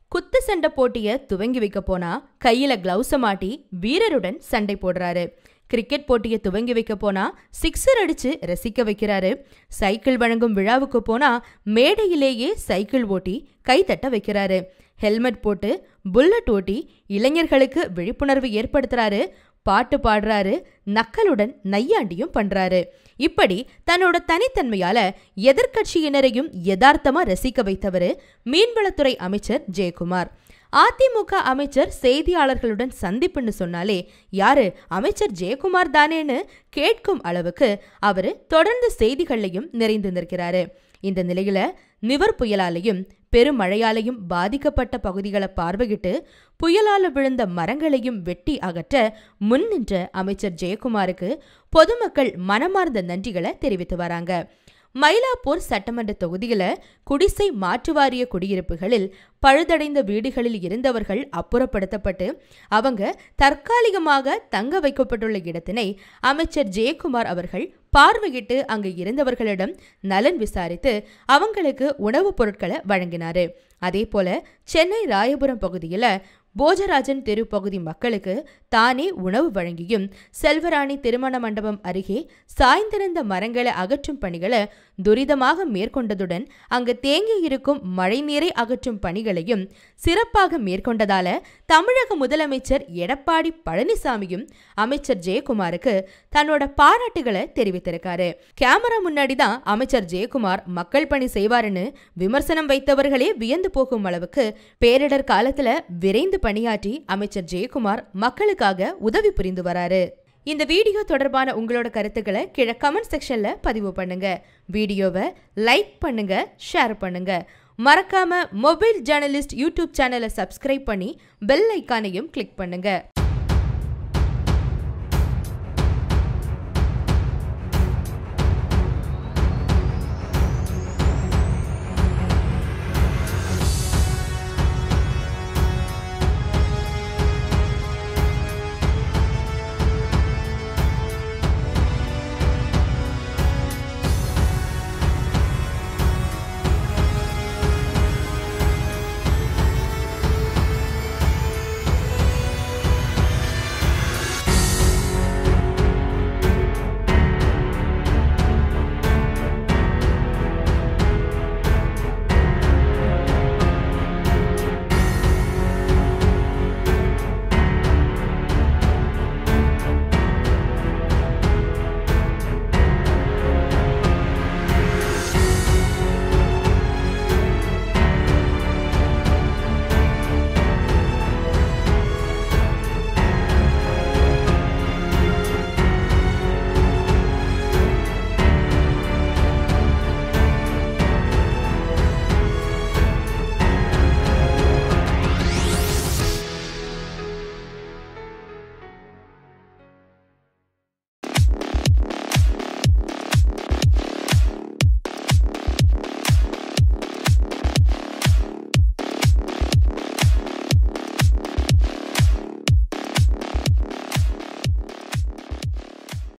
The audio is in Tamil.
குத்து சண்டை போட்டிய துவங்கி வைக்க போனா கையில கிளவுஸ மாட்டி வீரருடன் சண்டை போடுறாரு கிரிக்கெட் போட்டியை துவங்கி வைக்க போனா சிக்ஸர் அடிச்சு ரசிக்க வைக்கிறாரு சைக்கிள் வழங்கும் விழாவுக்கு போனா மேடையிலேயே சைக்கிள் ஓட்டி கைத்தட்ட வைக்கிறாரு ஹெல்மெட் போட்டு புல்லட் ஓட்டி இளைஞர்களுக்கு விழிப்புணர்வு ஏற்படுத்துறாரு பாட்டு பாடுறாரு நக்கலுடன் நையாண்டியும் பண்றாரு இப்படி தன்னோட தனித்தன்மையால எதிர்க்கட்சியினரையும் யதார்த்தமா ரசிக்க வைத்தவரு மீன்வளத்துறை அமைச்சர் ஜெயக்குமார் அதிமுக அமைச்சர் செய்தியாளர்களுடன் சந்திப்புன்னு சொன்னாலே யாரு அமைச்சர் ஜெயக்குமார் தானேன்னு கேட்கும் அளவுக்கு அவரு தொடர்ந்து செய்திகள்லையும் நிறைந்து நிற்கிறாரு இந்த நிலையில நிவர் புயலாலையும் பெருமழையாலையும் பாதிக்கப்பட்ட பகுதிகளை பார்வையிட்டு புயலால விழுந்த மரங்களையும் வெட்டி அகற்ற முன் நின்ற அமைச்சர் ஜெயக்குமாருக்கு பொதுமக்கள் மனமார்ந்த நன்றிகளை தெரிவித்து வராங்க மயிலாப்பூர் சட்டமன்ற தொகுதியில குடிசை மாற்று வாரிய குடியிருப்புகளில் பழுதடைந்த வீடுகளில் இருந்தவர்கள் அப்புறப்படுத்தப்பட்டு அவங்க தற்காலிகமாக தங்க வைக்கப்பட்டுள்ள இடத்தினை அமைச்சர் ஜெயக்குமார் அவர்கள் பார்வையிட்டு அங்கு இருந்தவர்களிடம் நலன் விசாரித்து அவங்களுக்கு உணவுப் பொருட்களை வழங்கினாரு அதே போல சென்னை ராயபுரம் பகுதியில போஜராஜன் தெரு பகுதி மக்களுக்கு தானே உணவு வழங்கியும் செல்வராணி திருமண மண்டபம் அருகே சாய்ந்திருந்த மரங்களை அகற்றும் பணிகளை துரிதமாக மேற்கொண்டதுடன் அங்கு தேங்கி இருக்கும் மழைநீரை அகற்றும் பணிகளையும் சிறப்பாக மேற்கொண்டதால தமிழக முதலமைச்சர் எடப்பாடி பழனிசாமியும் அமைச்சர் ஜெயக்குமாருக்கு தன்னோட பாராட்டுகளை தெரிவித்திருக்காரு கேமரா முன்னாடி தான் அமைச்சர் ஜெயக்குமார் மக்கள் பணி செய்வாருன்னு விமர்சனம் வைத்தவர்களே வியந்து போகும் அளவுக்கு பேரிடர் காலத்துல விரைந்து பணியாற்றி அமைச்சர் ஜெயக்குமார் மக்களுக்காக உதவி புரிந்து வராரு இந்த வீடியோ தொடர்பான உங்களோட கருத்துக்களை கீழே கமெண்ட் செக்ஷன்ல பதிவு பண்ணுங்க வீடியோவை லைக் பண்ணுங்க ஷேர் பண்ணுங்க மறக்காம மொபைல் ஜேர்னலிஸ்ட் யூடியூப் சேனலை சப்ஸ்கிரைப் பண்ணி பெல் ஐக்கானையும் கிளிக் பண்ணுங்க